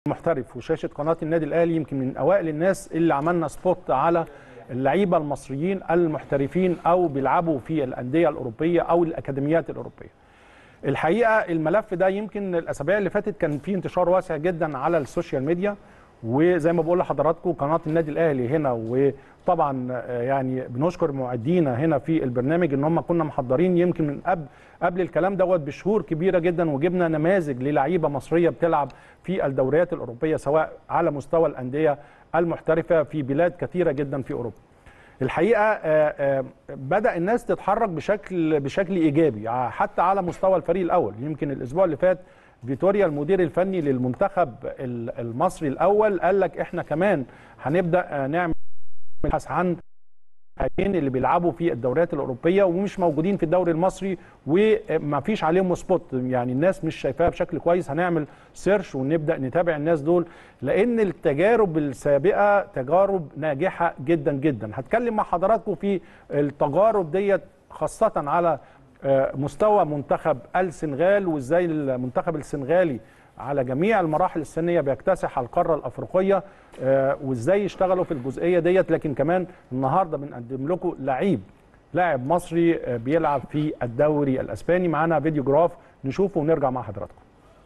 المحترف وشاشه قناه النادي الاهلي يمكن من اوائل الناس اللي عملنا سبوت على اللعيبه المصريين المحترفين او بيلعبوا في الانديه الاوروبيه او الاكاديميات الاوروبيه. الحقيقه الملف ده يمكن الاسابيع اللي فاتت كان فيه انتشار واسع جدا على السوشيال ميديا وزي ما بقول لحضراتكم قناه النادي الاهلي هنا وطبعا يعني بنشكر معدينا هنا في البرنامج ان هم كنا محضرين يمكن من قبل قبل الكلام دوت بشهور كبيره جدا وجبنا نماذج للعيبه مصريه بتلعب في الدوريات الاوروبيه سواء على مستوى الانديه المحترفه في بلاد كثيره جدا في اوروبا. الحقيقه بدا الناس تتحرك بشكل بشكل ايجابي حتى على مستوى الفريق الاول يمكن الاسبوع اللي فات فيتوريا المدير الفني للمنتخب المصري الاول قال لك احنا كمان هنبدا نعمل بحث عن اللاعبين اللي بيلعبوا في الدوريات الاوروبيه ومش موجودين في الدوري المصري وما فيش عليهم سبوت يعني الناس مش شايفاها بشكل كويس هنعمل سيرش ونبدا نتابع الناس دول لان التجارب السابقه تجارب ناجحه جدا جدا هتكلم مع حضراتكم في التجارب ديت خاصه على مستوى منتخب السنغال وازاي المنتخب السنغالي على جميع المراحل السنيه بيكتسح القاره الافريقيه وازاي يشتغلوا في الجزئيه ديت لكن كمان النهارده بنقدم لكم لعيب لاعب مصري بيلعب في الدوري الاسباني معانا فيديو جراف نشوفه ونرجع مع حضراتكم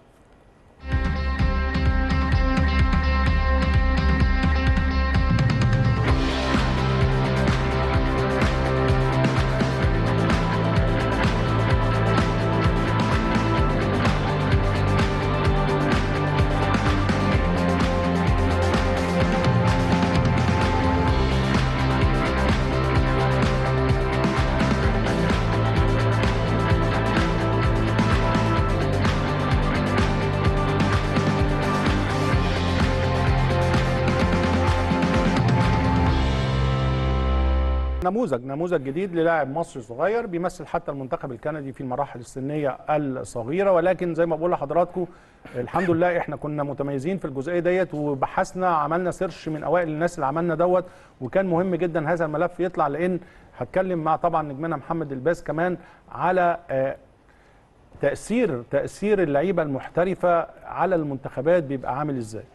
نموذج نموذج جديد للاعب مصري صغير بيمثل حتى المنتخب الكندي في المراحل السنيه الصغيره ولكن زي ما بقول لحضراتكم الحمد لله احنا كنا متميزين في الجزئيه ديت وبحثنا عملنا سيرش من اوائل الناس اللي عملنا دوت وكان مهم جدا هذا الملف يطلع لان هتكلم مع طبعا نجمنا محمد الباس كمان على تاثير تاثير اللعيبه المحترفه على المنتخبات بيبقى عامل ازاي